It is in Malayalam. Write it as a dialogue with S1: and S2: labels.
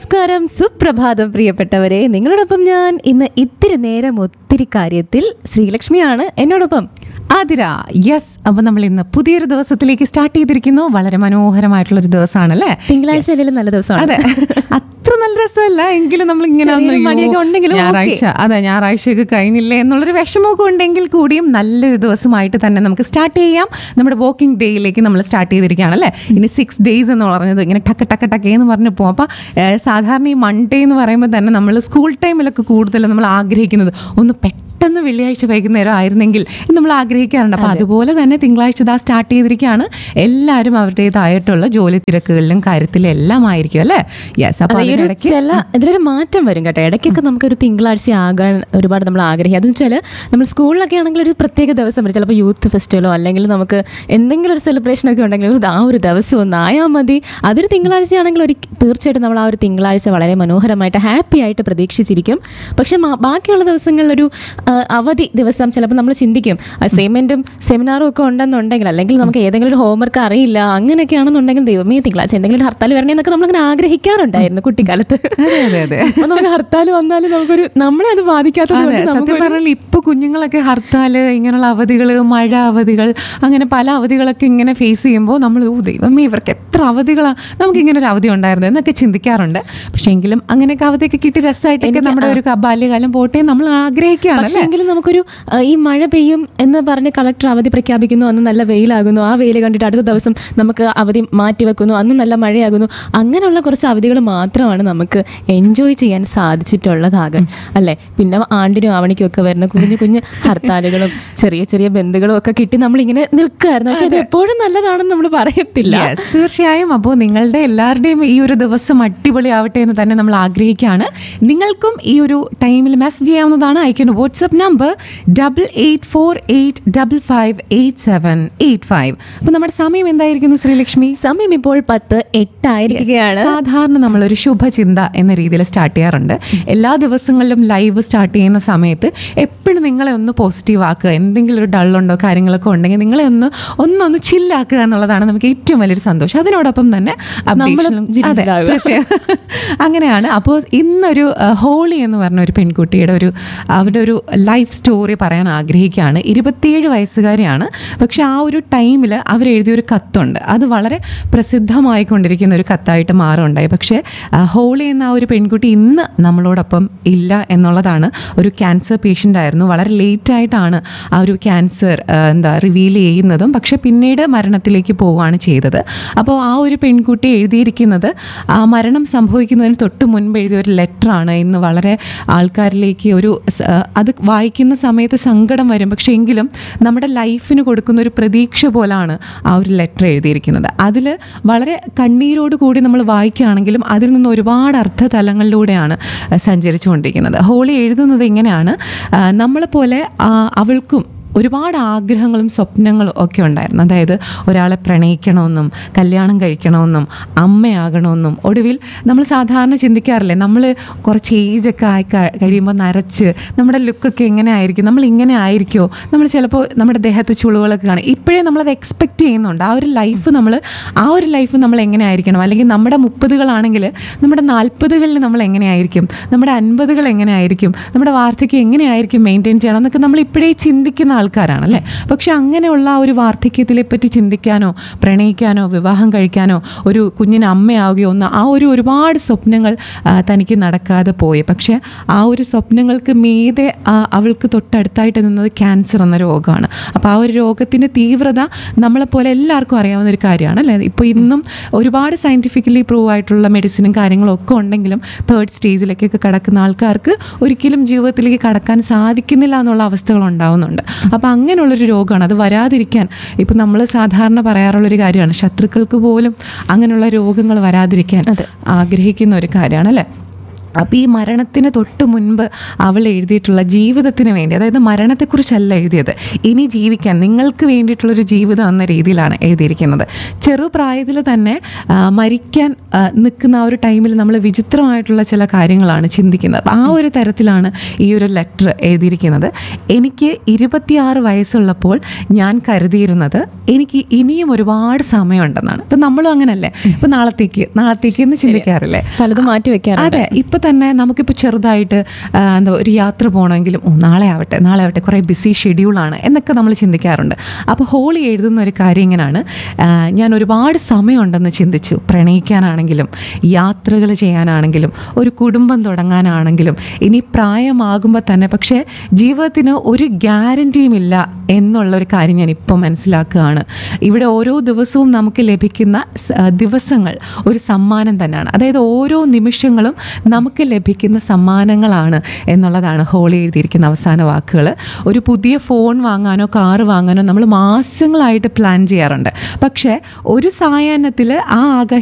S1: നമസ്കാരം സുപ്രഭാതം പ്രിയപ്പെട്ടവരെ നിങ്ങളോടൊപ്പം ഞാൻ ഇന്ന് ഇത്തിരി നേരം ഒത്തിരി കാര്യത്തിൽ ശ്രീലക്ഷ്മിയാണ് എന്നോടൊപ്പം
S2: ആതിര യെസ് അപ്പൊ നമ്മൾ ഇന്ന് പുതിയൊരു ദിവസത്തിലേക്ക് സ്റ്റാർട്ട് ചെയ്തിരിക്കുന്നു വളരെ മനോഹരമായിട്ടുള്ള ഒരു ദിവസമാണല്ലേ
S1: തിങ്കളാഴ്ച അല്ലെങ്കിലും നല്ല ദിവസമാണ്
S2: അതെ അത്ര നല്ല രസമല്ല എങ്കിലും നമ്മൾ ഇങ്ങനെ ഒന്ന്
S1: ചെറിയൊരു മടിയൊക്കെ
S2: അയ്യോ,
S1: ഉണ്ടെങ്കിലും
S2: ഞായറാഴ്ച അതെ ഞായറാഴ്ചയൊക്കെ കഴിഞ്ഞില്ലേ എന്നുള്ളൊരു വിഷമമൊക്കെ ഉണ്ടെങ്കിൽ കൂടിയും നല്ലൊരു ദിവസമായിട്ട് തന്നെ നമുക്ക് സ്റ്റാർട്ട് ചെയ്യാം നമ്മുടെ വോക്കിംഗ് ഡേയിലേക്ക് നമ്മൾ സ്റ്റാർട്ട് ചെയ്തിരിക്കുകയാണ് അല്ലേ ഇനി സിക്സ് ഡേയ്സ് എന്ന് പറഞ്ഞത് ഇങ്ങനെ ടക്ക് ടക്ക് ടക്ക് എന്ന് പറഞ്ഞു പോകും അപ്പൊ ഏഹ്, സാധാരണ ഈ മൺഡേ എന്ന് പറയുമ്പോൾ തന്നെ നമ്മൾ സ്കൂൾ ടൈമിലൊക്കെ കൂടുതൽ നമ്മൾ ആഗ്രഹിക്കുന്നത് ഒന്ന് പെട്ടെന്ന് വെള്ളിയാഴ്ച വൈകുന്നേരം ആയിരുന്നെങ്കിൽ എന്ന് നമ്മൾ ആഗ്രഹിക്കാറുണ്ട് അപ്പൊ അതുപോലെ തന്നെ തിങ്കളാഴ്ച ഇതാ സ്റ്റാർട്ട് ചെയ്തിരിക്കുകയാണ് എല്ലാവരും അവരുടേതായിട്ടുള്ള ജോലി തിരക്കുകളിലും കാര്യത്തിലും എല്ലാം ആയിരിക്കും അല്ലേ യെസ് അപ്പൊ
S1: അതെ, ഈ ഒരു
S2: അതിനിടയ്ക്ക്
S1: ചില ഇതിലൊരു മാറ്റം വരും കേട്ടോ ഇടയ്ക്കൊക്കെ നമുക്കൊരു തിങ്കളാഴ്ച ആകാൻ ഒരുപാട് നമ്മൾ ആഗ്രഹിക്കും അതെന്ന് വെച്ചാൽ നമ്മൾ സ്കൂളിലൊക്കെ ആണെങ്കിൽ ഒരു പ്രത്യേക ദിവസം വരും ചിലപ്പോൾ യൂത്ത് ഫെസ്റ്റിവലോ അല്ലെങ്കിൽ നമുക്ക് എന്തെങ്കിലും ഒരു സെലിബ്രേഷൻ ഒക്കെ ഉണ്ടെങ്കിൽ ഇത് ആ ഒരു ദിവസം ഒന്ന് ആയാൽ മതി അതൊരു തിങ്കളാഴ്ച ആണെങ്കിൽ ഒരു തീർച്ചയായിട്ടും നമ്മൾ ആ ഒരു തിങ്കളാഴ്ച വളരെ മനോഹരമായിട്ട് ഹാപ്പി ആയിട്ട് പ്രതീക്ഷിച്ചിരിക്കും പക്ഷെ മാ- ബാക്കിയുള്ള ദിവസങ്ങളിലൊരു ആ, അവധി ദിവസം ചിലപ്പോൾ നമ്മൾ ചിന്തിക്കും അസൈൻമെന്റും സെമിനാറും ഒക്കെ ഉണ്ടെന്നുണ്ടെങ്കിൽ അല്ലെങ്കിൽ നമുക്ക് ഏതെങ്കിലും ഒരു ഹോംവർക്ക് അറിയില്ല അങ്ങനെയൊക്കെയാണെന്നുണ്ടെങ്കിൽ ദൈവമേ തിങ്കളാഴ്ച എന്തെങ്കിലും ഒരു ഹർത്താൽ വരണേ എന്നൊക്കെ നമ്മളിങ്ങനെ ആഗ്രഹിക്കാറുണ്ടായിരുന്നു കുട്ടിക്കാലത്ത്
S2: അതെ അതെ അതെ
S1: അപ്പൊ നമുക്ക് ഹർത്താൽ വന്നാലും നമുക്കൊരു നമ്മളെ അത് ബാധിക്കാത്തത്
S2: അതെ
S1: കൊണ്ട്
S2: സത്യം
S1: നമുക്കൊരു-
S2: പറഞ്ഞാൽ ഇപ്പൊ കുഞ്ഞുങ്ങളൊക്കെ ഹർത്താല് ഇങ്ങനെയുള്ള അവധികൾ മഴ അവധികൾ അങ്ങനെ പല അവധികളൊക്കെ ഇങ്ങനെ ഫേസ് ചെയ്യുമ്പോൾ നമ്മൾ ഓ ദൈവമേ ഇവർക്ക് എത്ര അവധികളാണ് നമുക്ക് ഇങ്ങനെ ഒരു അവധി ഉണ്ടായിരുന്നു എന്നൊക്കെ ചിന്തിക്കാറുണ്ട് പക്ഷെ എങ്കിലും അങ്ങനെയൊക്കെ അവധിയൊക്കെ കിട്ടി രസമായിട്ടൊക്കെ നമ്മുടെ ഒരു ക- ബാല്യകാലം പോട്ടെ എന്ന് നമ്മൾ ആഗ്രഹിക്കുകയാണ്
S1: പക്ഷേ എങ്കിലും നമുക്കൊരു ആ, ഈ മഴ പെയ്യും എന്ന് പറഞ്ഞ് കളക്ടർ അവധി പ്രഖ്യാപിക്കുന്നു അന്ന് നല്ല വെയിലാകുന്നു ആ വെയിൽ കണ്ടിട്ട് അടുത്ത ദിവസം നമുക്ക് അവധി മാറ്റി വെക്കുന്നു അന്ന് നല്ല മഴയാകുന്നു അങ്ങനെയുള്ള കുറച്ച് അവധികൾ മാത്രമാണ് നമുക്ക് എൻജോയ് ചെയ്യാൻ സാധിച്ചിട്ടുള്ളതാകാൻ അല്ലേ പിന്നെ ആണ്ടിനും ആവണിക്കും ഒക്കെ വരുന്ന കുഞ്ഞു കുഞ്ഞു ഹർത്താലുകളും ചെറിയ ചെറിയ ബന്ധുക്കളും ഒക്കെ കിട്ടി നമ്മളിങ്ങനെ നിൽക്കുമായിരുന്നു പക്ഷെ അത് എപ്പോഴും നല്ലതാണെന്ന് നമ്മൾ പറയത്തില്ല
S2: Yes, തീർച്ചയായും അപ്പോൾ നിങ്ങളുടെ എല്ലാവരുടെയും ഈ ഒരു ദിവസം അടിപൊളിയാവട്ടെ എന്ന് തന്നെ നമ്മൾ ആഗ്രഹിക്കുകയാണ് നിങ്ങൾക്കും ഈ ഒരു ടൈമിൽ മെസ്സേജ് ചെയ്യാവുന്നതാണ് അയക്കേണ്ട WhatsApp number double eight four eight double five eight seven eight five അപ്പോൾ നമ്മുടെ സമയം എന്തായിരിക്കുന്നു ശ്രീലക്ഷ്മി
S1: സമയം ഇപ്പോൾ പത്ത് എട്ടായിരിക്കുകയാണ്
S2: സാധാരണ നമ്മളൊരു ശുഭചിന്ത എന്ന രീതിയിൽ സ്റ്റാർട്ട് ചെയ്യാറുണ്ട് എല്ലാ ദിവസങ്ങളിലും ലൈവ് സ്റ്റാർട്ട് ചെയ്യുന്ന സമയത്ത് എപ്പോഴും നിങ്ങളെ ഒന്ന് പോസിറ്റീവ് ആക്കുക എന്തെങ്കിലും ഒരു ഡള്ളുണ്ടോ കാര്യങ്ങളൊക്കെ ഉണ്ടെങ്കിൽ നിങ്ങളെ ഒന്ന് ഒന്നൊന്ന് ചില്ലാക്കുക എന്നുള്ളതാണ് നമുക്ക് ഏറ്റവും വലിയൊരു സന്തോഷം അതിനോടൊപ്പം തന്നെ updationലും- അതെ,
S1: ചിരിച്ചിലാവുക.
S2: തീർച്ചയായും. അങ്ങനെയാണ് അപ്പോൾ ഇന്നൊരു അഹ്, ഹോളി എന്ന് പറഞ്ഞ ഒരു പെൺകുട്ടിയുടെ ഒരു അവരുടെ ഒരു ലൈഫ് സ്റ്റോറി പറയാൻ ആഗ്രഹിക്കുകയാണ് ഇരുപത്തിയേഴ് വയസ്സുകാരിയാണ് പക്ഷെ ആ ഒരു ടൈമിൽ അവരെഴുതിയൊരു കത്തുണ്ട് അത് വളരെ പ്രസിദ്ധമായിക്കൊണ്ടിരിക്കുന്ന ഒരു കത്തായിട്ട് മാറുണ്ടായി പക്ഷേ അഹ്, ഹോളി എന്ന ആ ഒരു പെൺകുട്ടി ഇന്ന് നമ്മളോടൊപ്പം ഇല്ല എന്നുള്ളതാണ് ഒരു ക്യാൻസർ പേഷ്യൻ്റ് ആയിരുന്നു വളരെ ലേറ്റ് ആയിട്ടാണ് ആ ഒരു ക്യാൻസർ എന്താ റിവീൽ ചെയ്യുന്നതും പക്ഷെ പിന്നീട് മരണത്തിലേക്ക് പോവുകയാണ് ചെയ്തത് അപ്പോൾ ആ ഒരു പെൺകുട്ടി എഴുതിയിരിക്കുന്നത് ആ മരണം സംഭവിക്കുന്നതിന് തൊട്ട് മുൻപ് എഴുതിയ ഒരു ലെറ്ററാണ് ഇന്ന് വളരെ ആൾക്കാരിലേക്ക് ഒരു സ- അത് വായിക്കുന്ന സമയത്ത് സങ്കടം വരും പക്ഷേ എങ്കിലും നമ്മുടെ ലൈഫിന് കൊടുക്കുന്ന ഒരു പ്രതീക്ഷ പോലാണ് ആ ഒരു ലെറ്റർ എഴുതിയിരിക്കുന്നത് അതിൽ വളരെ കണ്ണീരോട് കൂടി നമ്മൾ വായിക്കുകയാണെങ്കിലും അതിൽ നിന്ന് ഒരുപാട് അർത്ഥതലങ്ങളിലൂടെയാണ് സഞ്ചരിച്ചുകൊണ്ടിരിക്കുന്നത് ഹോളി എഴുതുന്നത് ഇങ്ങനെയാണ് ആ, നമ്മളെപ്പോലെ ആ, അവൾക്കും ഒരുപാട് ആഗ്രഹങ്ങളും സ്വപ്നങ്ങളും ഒക്കെ ഉണ്ടായിരുന്നു അതായത് ഒരാളെ പ്രണയിക്കണമെന്നും കല്യാണം കഴിക്കണമെന്നും അമ്മയാകണമെന്നും ഒടുവിൽ നമ്മൾ സാധാരണ ചിന്തിക്കാറില്ലേ നമ്മൾ കുറച്ച് ഏജൊക്കെ ആയി ക- കഴിയുമ്പോൾ നരച്ച് നമ്മുടെ ലുക്കൊക്കെ എങ്ങനെ ആയിരിക്കും നമ്മൾ ഇങ്ങനെ ആയിരിക്കുമോ നമ്മൾ ചിലപ്പോൾ നമ്മുടെ ദേഹത്ത് ചുളിവുകളൊക്കെ കാണും ഇപ്പോഴേ നമ്മളത് എക്സ്പെക്റ്റ് ചെയ്യുന്നുണ്ട് ആ ഒരു ലൈഫ് നമ്മൾ ആ ഒരു ലൈഫ് നമ്മൾ എങ്ങനെ ആയിരിക്കണം അല്ലെങ്കിൽ നമ്മുടെ മുപ്പതുകളാണെങ്കിൽ നമ്മുടെ നാൽപ്പതുകളിൽ നമ്മൾ എങ്ങനെയായിരിക്കും നമ്മുടെ അൻപതുകൾ എങ്ങനെയായിരിക്കും നമ്മുടെ വാർദ്ധക്യം എങ്ങനെയായിരിക്കും മെയിൻറ്റെയിൻ ചെയ്യണം എന്നൊക്കെ നമ്മൾ ഇപ്പോഴേ ചിന്തിക്കുന്ന ആൾക്കാരാണ് അല്ലേ പക്ഷെ അങ്ങനെയുള്ള ആ ഒരു വാർദ്ധക്യത്തിലെ പറ്റി ചിന്തിക്കാനോ പ്രണയിക്കാനോ വിവാഹം കഴിക്കാനോ ഒരു കുഞ്ഞിന് അമ്മയാവുകയോ ഒന്ന് ആ ഒരു ഒരുപാട് സ്വപ്നങ്ങൾ ആ, തനിക്ക് നടക്കാതെ പോയി പക്ഷേ ആ ഒരു സ്വപ്നങ്ങൾക്ക് മീതെ ആ, അവൾക്ക് തൊട്ടടുത്തായിട്ട് നിന്നത് ക്യാൻസർ എന്ന രോഗമാണ് അപ്പോൾ ആ ഒരു രോഗത്തിൻ്റെ തീവ്രത നമ്മളെപ്പോലെ എല്ലാവർക്കും അറിയാവുന്ന ഒരു കാര്യമാണ് അല്ലേ ഇപ്പോൾ ഇന്നും ഒരുപാട് സയൻറ്റിഫിക്കലി പ്രൂവ് ആയിട്ടുള്ള മെഡിസിനും കാര്യങ്ങളും ഒക്കെ ഉണ്ടെങ്കിലും തേർഡ് സ്റ്റേജിലേക്കൊക്കെ കടക്കുന്ന ആൾക്കാർക്ക് ഒരിക്കലും ജീവിതത്തിലേക്ക് കടക്കാൻ സാധിക്കുന്നില്ല എന്നുള്ള അവസ്ഥകൾ ഉണ്ടാവുന്നുണ്ട് അപ്പോൾ അങ്ങനെയുള്ളൊരു രോഗമാണ് അത് വരാതിരിക്കാൻ ഇപ്പം നമ്മൾ സാധാരണ പറയാറുള്ളൊരു കാര്യമാണ് ശത്രുക്കൾക്ക് പോലും അങ്ങനെയുള്ള രോഗങ്ങൾ വരാതിരിക്കാൻ ആഗ്രഹിക്കുന്ന ഒരു കാര്യമാണ് അല്ലേ അപ്പോൾ ഈ മരണത്തിന് തൊട്ട് മുൻപ് അവൾ എഴുതിയിട്ടുള്ള ജീവിതത്തിന് വേണ്ടി അതായത് മരണത്തെക്കുറിച്ചല്ല എഴുതിയത് ഇനി ജീവിക്കാൻ നിങ്ങൾക്ക് വേണ്ടിയിട്ടുള്ളൊരു ജീവിതം എന്ന രീതിയിലാണ് എഴുതിയിരിക്കുന്നത് ചെറുപ്രായത്തിൽ തന്നെ ആ, മരിക്കാൻ ആ, നിൽക്കുന്ന ആ ഒരു ടൈമിൽ നമ്മൾ വിചിത്രമായിട്ടുള്ള ചില കാര്യങ്ങളാണ് ചിന്തിക്കുന്നത് ആ ഒരു തരത്തിലാണ് ഈ ഒരു ലെറ്റർ എഴുതിയിരിക്കുന്നത് എനിക്ക് ഇരുപത്തിയാറ് വയസ്സുള്ളപ്പോൾ ഞാൻ കരുതിയിരുന്നത് എനിക്ക് ഇനിയും ഒരുപാട് സമയമുണ്ടെന്നാണ് ഇപ്പം നമ്മളും അങ്ങനല്ലേ ഇപ്പം നാളത്തേക്ക് നാളത്തേക്ക് എന്ന് ചിന്തിക്കാറില്ലേ
S1: പലതും മാറ്റി വെക്കാറുണ്ട്
S2: അതെ ഇപ്പൊ തന്നെ നമുക്കിപ്പോൾ ചെറുതായിട്ട് ആ, എന്താ ഒരു യാത്ര പോകണമെങ്കിലും ഓ നാളെ ആവട്ടെ നാളെ ആവട്ടെ കുറേ ബിസി ഷെഡ്യൂളാണ് എന്നൊക്കെ നമ്മൾ ചിന്തിക്കാറുണ്ട് അപ്പോൾ ഹോളി എഴുതുന്ന ഒരു കാര്യം ഇങ്ങനെയാണ് ആ, ഞാൻ ഒരുപാട് സമയമുണ്ടെന്ന് ചിന്തിച്ചു പ്രണയിക്കാനാണെങ്കിലും യാത്രകൾ ചെയ്യാനാണെങ്കിലും ഒരു കുടുംബം തുടങ്ങാനാണെങ്കിലും ഇനി പ്രായമാകുമ്പോൾ തന്നെ പക്ഷേ ജീവിതത്തിന് ഒരു ഗ്യാരൻറ്റിയും ഇല്ല എന്നുള്ളൊരു കാര്യം ഞാൻ ഇപ്പോൾ മനസ്സിലാക്കുകയാണ് ഇവിടെ ഓരോ ദിവസവും നമുക്ക് ലഭിക്കുന്ന സ- ആ, ദിവസങ്ങൾ ഒരു സമ്മാനം തന്നെയാണ് അതായത് ഓരോ നിമിഷങ്ങളും നമുക്ക് ലഭിക്കുന്ന സമ്മാനങ്ങളാണ് എന്നുള്ളതാണ് ഹോളി എഴുതിയിരിക്കുന്ന അവസാന വാക്കുകൾ ഒരു പുതിയ ഫോൺ വാങ്ങാനോ കാറ് വാങ്ങാനോ നമ്മൾ മാസങ്ങളായിട്ട് പ്ലാൻ ചെയ്യാറുണ്ട് പക്ഷേ ഒരു സായാഹ്നത്തിൽ ആ ആകാശ